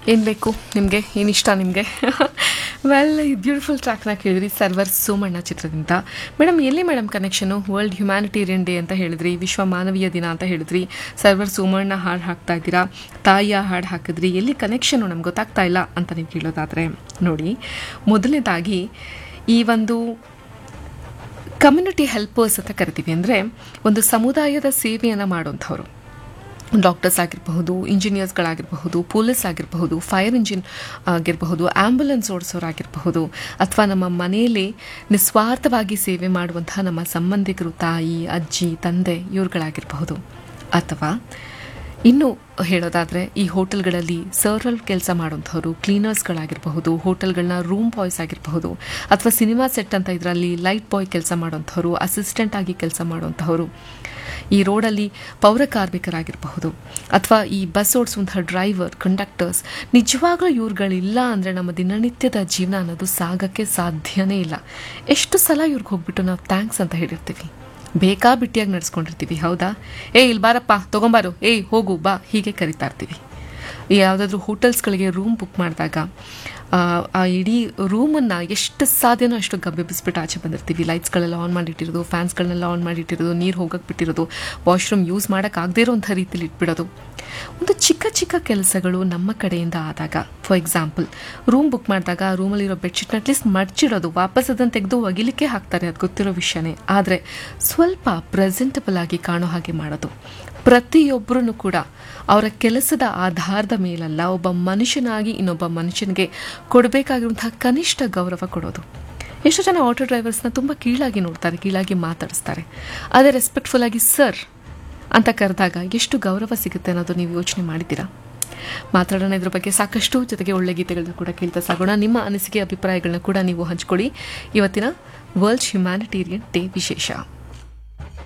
ಏನು ಬೇಕು ನಿಮಗೆ ಏನು ಇಷ್ಟ ನಿಮಗೆ ವೆಲ್ ಈ ಬ್ಯೂಟಿಫುಲ್ ಟ್ರ್ಯಾಕ್ನ ಕೇಳಿದ್ರಿ ಸರ್ವರ್ ಸೋಮಣ್ಣ ಚಿತ್ರದಿಂದ ಮೇಡಮ್ ಎಲ್ಲಿ madam connection world humanitarian day ಅಂತ ಹೇಳಿದ್ರಿ ವಿಶ್ವ ಮಾನವೀಯ ದಿನ ಅಂತ ಹೇಳಿದ್ರಿ ಸರ್ವರ್ ಸೋಮಣ್ಣ ಹಾಡು ಹಾಕ್ತಾ ಇದ್ದೀರಾ ತಾಯಿಯ ಹಾಡು ಹಾಕಿದ್ರಿ ಎಲ್ಲಿ ಕನೆಕ್ಷನು ನಮ್ಗೆ ಗೊತ್ತಾಗ್ತಾ ಇಲ್ಲ ಅಂತ ನೀವು ಕೇಳೋದಾದರೆ ನೋಡಿ ಮೊದಲನೇದಾಗಿ ಈ ಒಂದು ಕಮ್ಯುನಿಟಿ ಹೆಲ್ಪರ್ಸ್ ಅಂತ ಕರಿತೀವಿ ಅಂದರೆ ಒಂದು ಸಮುದಾಯದ ಸೇವೆಯನ್ನು ಮಾಡುವಂಥವ್ರು ಡಾಕ್ಟರ್ಸ್ ಆಗಿರಬಹುದು ಇಂಜಿನಿಯರ್ಸ್ಗಳಾಗಿರಬಹುದು ಪೊಲೀಸ್ ಆಗಿರಬಹುದು ಫೈರ್ ಇಂಜಿನ್ ಆಗಿರಬಹುದು ಆ್ಯಂಬುಲೆನ್ಸ್ ಓಡಿಸೋರಾಗಿರಬಹುದು ಅಥವಾ ನಮ್ಮ ಮನೆಯಲ್ಲಿ ನಿಸ್ವಾರ್ಥವಾಗಿ ಸೇವೆ ಮಾಡುವಂತಹ ನಮ್ಮ ಸಂಬಂಧಿಕರು ತಾಯಿ ಅಜ್ಜಿ ತಂದೆ ಇವ್ರುಗಳಾಗಿರಬಹುದು ಅಥವಾ ಇನ್ನು ಹೇಳೋದಾದರೆ ಈ ಹೋಟೆಲ್ಗಳಲ್ಲಿ ಸರ್ವಲ್ ಕೆಲಸ ಮಾಡುವಂಥವ್ರು ಕ್ಲೀನರ್ಸ್ಗಳಾಗಿರಬಹುದು ಹೋಟೆಲ್ಗಳನ್ನ ರೂಮ್ ಬಾಯ್ಸ್ ಆಗಿರಬಹುದು ಅಥವಾ ಸಿನಿಮಾ ಸೆಟ್ ಅಂತ ಇದರಲ್ಲಿ ಲೈಟ್ ಬಾಯ್ ಕೆಲಸ ಮಾಡುವಂಥವ್ರು ಅಸಿಸ್ಟೆಂಟ್ ಆಗಿ ಕೆಲಸ ಮಾಡುವಂಥವ್ರು ಈ ರೋಡಲ್ಲಿ ಪೌರ ಕಾರ್ಮಿಕರಾಗಿರಬಹುದು ಅಥವಾ ಈ ಬಸ್ ಓಡಿಸುವಂತಹ ಡ್ರೈವರ್ ಕಂಡಕ್ಟರ್ಸ್ ನಿಜವಾಗ್ಲೂ ಇವ್ರುಗಳಿಲ್ಲ ಅಂದರೆ ನಮ್ಮ ದಿನನಿತ್ಯದ ಜೀವನ ಅನ್ನೋದು ಸಾಗಕ್ಕೆ ಸಾಧ್ಯನೇ ಇಲ್ಲ ಎಷ್ಟು ಸಲ ಇವ್ರಿಗೆ ಹೋಗ್ಬಿಟ್ಟು ನಾವು ಥ್ಯಾಂಕ್ಸ್ ಅಂತ ಹೇಳಿರ್ತೀವಿ ಬೇಕಾ ಬಿಟ್ಟಿಯಾಗಿ ನಡೆಸ್ಕೊಂಡಿರ್ತೀವಿ ಹೌದಾ ಏ ಇಲ್ಲಿ ಬಾರಪ್ಪ ತೊಗೊಂಬಾರು ಏಯ್ ಹೋಗು ಬಾ ಹೀಗೆ ಕರಿತಾ ಇರ್ತೀವಿ ಯಾವುದಾದ್ರೂ ಹೋಟೆಲ್ಸ್ಗಳಿಗೆ ರೂಮ್ ಬುಕ್ ಮಾಡಿದಾಗ ಆ ಇಡೀ ರೂಮನ್ನು ಎಷ್ಟು ಸಾಧ್ಯನೋ ಅಷ್ಟು ಗಬ್ಬೆಬ್ಬಿಸ್ಬಿಟ್ಟು ಆಚೆ ಬಂದಿರ್ತೀವಿ ಲೈಟ್ಸ್ಗಳೆಲ್ಲ ಆನ್ ಮಾಡಿಟ್ಟಿರೋದು ಫ್ಯಾನ್ಸ್ಗಳನ್ನೆಲ್ಲ ಆನ್ ಮಾಡಿಟ್ಟಿರೋದು ನೀರು ಹೋಗಕ್ಕೆ ಬಿಟ್ಟಿರೋದು ವಾಶ್ರೂಮ್ ಯೂಸ್ ಮಾಡೋಕ್ಕಾಗದೇ ಇರೋಂಥ ರೀತಿಲಿ ಇಟ್ಬಿಡೋದು ಒಂದು ಚಿಕ್ಕ ಚಿಕ್ಕ ಕೆಲಸಗಳು ನಮ್ಮ ಕಡೆಯಿಂದ ಆದಾಗ ಫಾರ್ ಎಕ್ಸಾಂಪಲ್ ರೂಮ್ ಬುಕ್ ಮಾಡಿದಾಗ ಆ ರೂಮಲ್ಲಿರೋ ಬೆಡ್ಶೀಟ್ನ ಅಟ್ಲೀಸ್ಟ್ ಮಡ್ಚಿಡೋದು ವಾಪಸ್ ಅದನ್ನು ತೆಗೆದು ಒಗಿಲಿಕ್ಕೆ ಹಾಕ್ತಾರೆ ಅದು ಗೊತ್ತಿರೋ ವಿಷಯನೇ ಆದರೆ ಸ್ವಲ್ಪ ಪ್ರೆಸೆಂಟಬಲ್ ಆಗಿ ಕಾಣೋ ಹಾಗೆ ಮಾಡೋದು ಪ್ರತಿಯೊಬ್ಬರೂ ಕೂಡ ಅವರ ಕೆಲಸದ ಆಧಾರದ ಮೇಲಲ್ಲ ಒಬ್ಬ ಮನುಷ್ಯನಾಗಿ ಇನ್ನೊಬ್ಬ ಮನುಷ್ಯನಿಗೆ ಕೊಡಬೇಕಾಗಿರುವಂತಹ ಕನಿಷ್ಠ ಗೌರವ ಕೊಡೋದು ಎಷ್ಟು ಜನ ಆಟೋ ಡ್ರೈವರ್ಸ್ನ ತುಂಬ ಕೀಳಾಗಿ ನೋಡ್ತಾರೆ ಕೀಳಾಗಿ ಮಾತಾಡಿಸ್ತಾರೆ ಅದೇ ರೆಸ್ಪೆಕ್ಟ್ಫುಲ್ ಆಗಿ ಸರ್ ಅಂತ ಕರೆದಾಗ ಎಷ್ಟು ಗೌರವ ಸಿಗುತ್ತೆ ಅನ್ನೋದು ನೀವು ಯೋಚನೆ ಮಾಡಿದ್ದೀರಾ ಮಾತಾಡೋಣ ಇದ್ರ ಬಗ್ಗೆ ಸಾಕಷ್ಟು ಜೊತೆಗೆ ಒಳ್ಳೆ ಗೀತೆಗಳನ್ನ ಕೂಡ ಕೇಳ್ತಾ ಸಾಗೋಣ ನಿಮ್ಮ ಅನಿಸಿಕೆ ಅಭಿಪ್ರಾಯಗಳನ್ನ ಕೂಡ ನೀವು ಹಂಚ್ಕೊಳ್ಳಿ ಇವತ್ತಿನ ವರ್ಲ್ಡ್ ಹ್ಯುಮ್ಯಾನಿಟೇರಿಯನ್ ಡೇ ವಿಶೇಷ